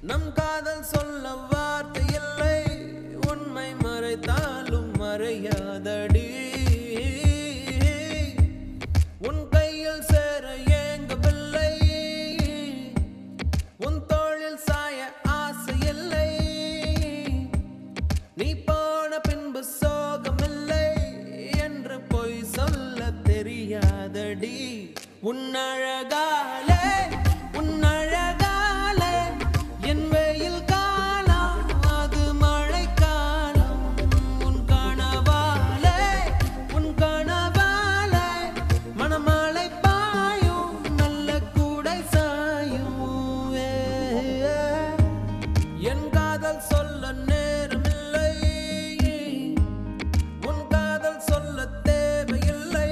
நம் காதல் சொல்ல வார்த்தை இல்லை உண்மை மறைத்தாலும் மறையாதடி உன் கையில் சேர ஏங்கவில்லை உன் தோளில் சாய ஆசை இல்லை நீ போன பின்பு சோகமில்லை என்று பொய் சொல்ல தெரியாதடி உன் அழகாலே உன் அழகாலே என் வெயில் காலம் அது மழை காலம் உன் கனவாலே உன் கனவாலே மணமழை பாயும் நல்ல கூடை சாயும் ஏ, ஏ. என் காதல் சொல்ல நேரமில்லை உன் காதல் சொல்ல தேவையில்லை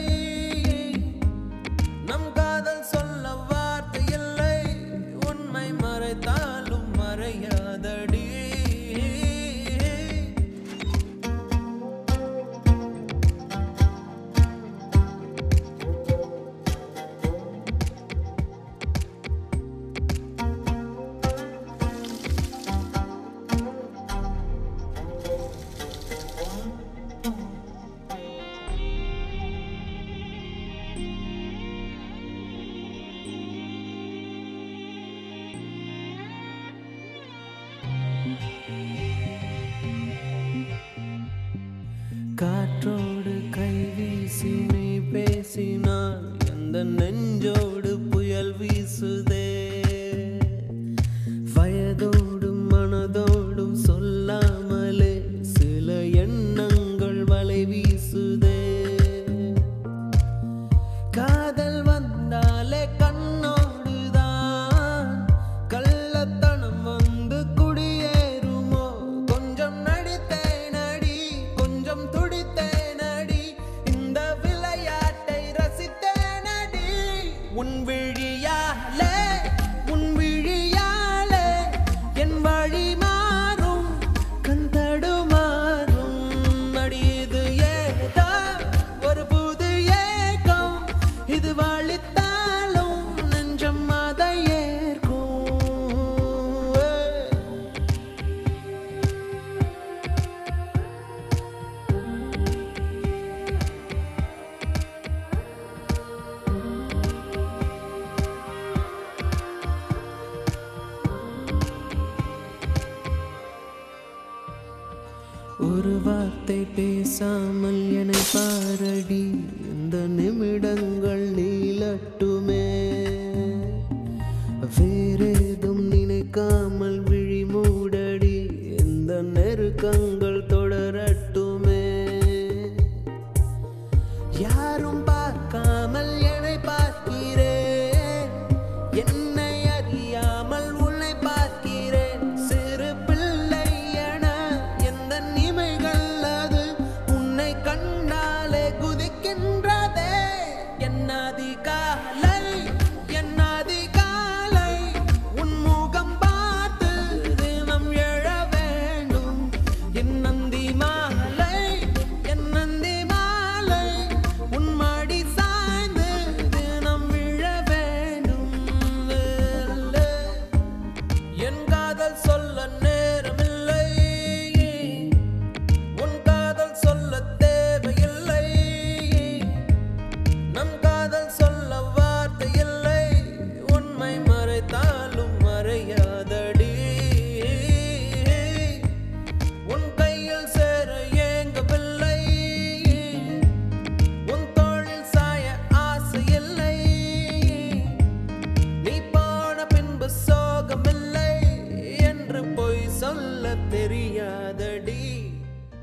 நம் காதல் சொல்ல வார்த்தை இல்லை உண்மை மறைத்தாலும் மறையாதடி காற்றோடு கை வீசி நீ பேசினால் எந்த நெஞ்சோடு புயல் வீசுதே வயதோடும் மனதோடும் சொல்லாமலே சில எண்ணங்கள் வலை வீசுதே காதல் வந்தாலே கண்ணோடுதான் கள்ளத்தனம் வந்து குடியேறுமோ கொஞ்சம் நடித்தேன் அடி கொஞ்சம் துடித்தேன் அடி இந்த விளையாட்டை ரசித்தேன் அடி உன் விழியாலே உன் விழியாலே என் வழி மாறும் கண் தடுமாறும் அடி இது ஏதோ ஒரு புது ஏக்கம் இது வழித்தாலும் நெஞ்சம் அதை ஏற்கும் ஒரு வார்த்தை பேசாமல் என்னை பாரடி இந்த நிமிடங்கள் நீளட்டுமே வேறேதும் நினைக்காமல் விழி மூடடி இந்த நெருக்கங்கள் தொடரட்டுமே யாரும் பார்க்காமல் என்னை பார்க்கிறேன் என்னை அறியாமல் உன்னை பார்க்கிறேன் சிறு பிள்ளை என எந்த நிமைகள் அது உன்னை கண்டாலே குதிக்கின்றதே என் அதிகாலை என் அதிகாலை உன் முகம் பார்த்து தினம் எழ வேண்டும் என் நந்தி மாலை என் நந்தி மாலை உன் மடி சாய்ந்து தினம் விழ வேண்டும் என் காதல் சொல்ல நேரமில்லை உன் காதல் சொல்ல தேவையில்லை நம் காதல் சொல்ல